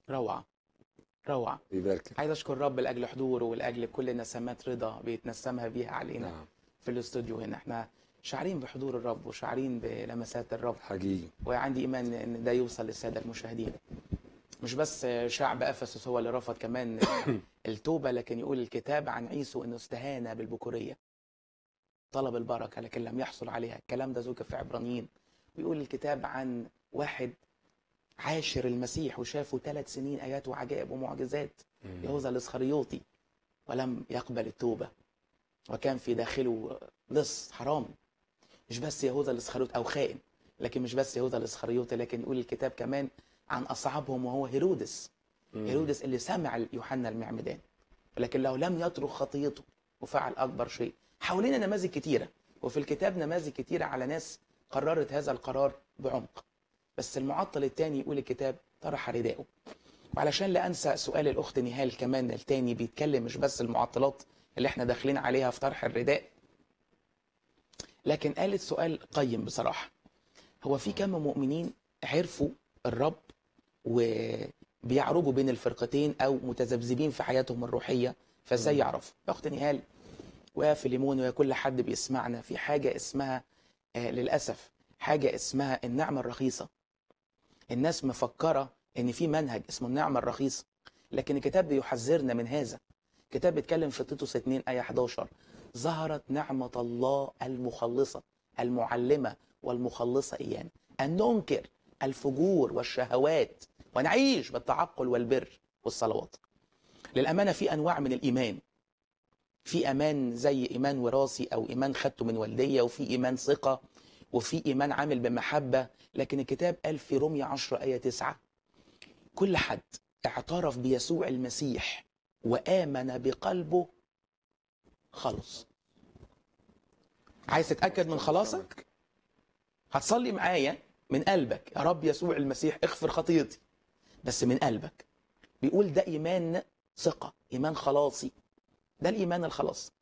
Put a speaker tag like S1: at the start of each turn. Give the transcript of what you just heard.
S1: روعة روعة
S2: يبارك
S1: عايز اشكر رب لاجل حضوره ولاجل كل نسمات رضا بيتنسمها بيها علينا
S2: نعم
S1: في الاستوديو هنا احنا شاعرين بحضور الرب وشاعرين بلمسات الرب
S2: حقيقي
S1: وعندي ايمان ان ده يوصل للساده المشاهدين مش بس شعب افسس هو اللي رفض كمان التوبه لكن يقول الكتاب عن عيسو انه استهان بالبكوريه طلب البركه لكن لم يحصل عليها الكلام ده ذكر في عبرانيين ويقول الكتاب عن واحد عاشر المسيح وشافه ثلاث سنين ايات وعجائب ومعجزات يهوذا الاسخريوطي ولم يقبل التوبه وكان في داخله لص حرام مش بس يهوذا الاسخريوطي او خائن لكن مش بس يهوذا الاسخريوطي لكن يقول الكتاب كمان عن اصعبهم وهو هيرودس هيرودس اللي سمع يوحنا المعمدان ولكن لو لم يترك خطيته وفعل اكبر شيء حوالينا نماذج كتيره وفي الكتاب نماذج كتيره على ناس قررت هذا القرار بعمق بس المعطل الثاني يقول الكتاب طرح رداءه وعلشان لا انسى سؤال الاخت نهال كمان التاني بيتكلم مش بس المعطلات اللي احنا داخلين عليها في طرح الرداء لكن قالت سؤال قيم بصراحه هو في كم مؤمنين عرفوا الرب وبيعرجوا بين الفرقتين او متذبذبين في حياتهم الروحيه فازاي يعرفوا يا اخت نهال ويا فيليمون ويا كل حد بيسمعنا في حاجه اسمها آه للاسف حاجه اسمها النعمه الرخيصه الناس مفكره ان في منهج اسمه النعمه الرخيصه لكن الكتاب بيحذرنا من هذا الكتاب بيتكلم في تيتوس 2 ايه 11 ظهرت نعمه الله المخلصه المعلمه والمخلصه ايانا ان ننكر الفجور والشهوات ونعيش بالتعقل والبر والصلوات للامانه في انواع من الايمان في ايمان زي ايمان وراثي او ايمان خدته من والديه وفي ايمان ثقه وفي ايمان عامل بمحبه لكن الكتاب قال في رومية 10 ايه 9 كل حد اعترف بيسوع المسيح وامن بقلبه خلص عايز تتاكد من خلاصك هتصلي معايا من قلبك يا رب يسوع المسيح اغفر خطيتي بس من قلبك بيقول ده ايمان ثقه ايمان خلاصي ده الايمان الخلاص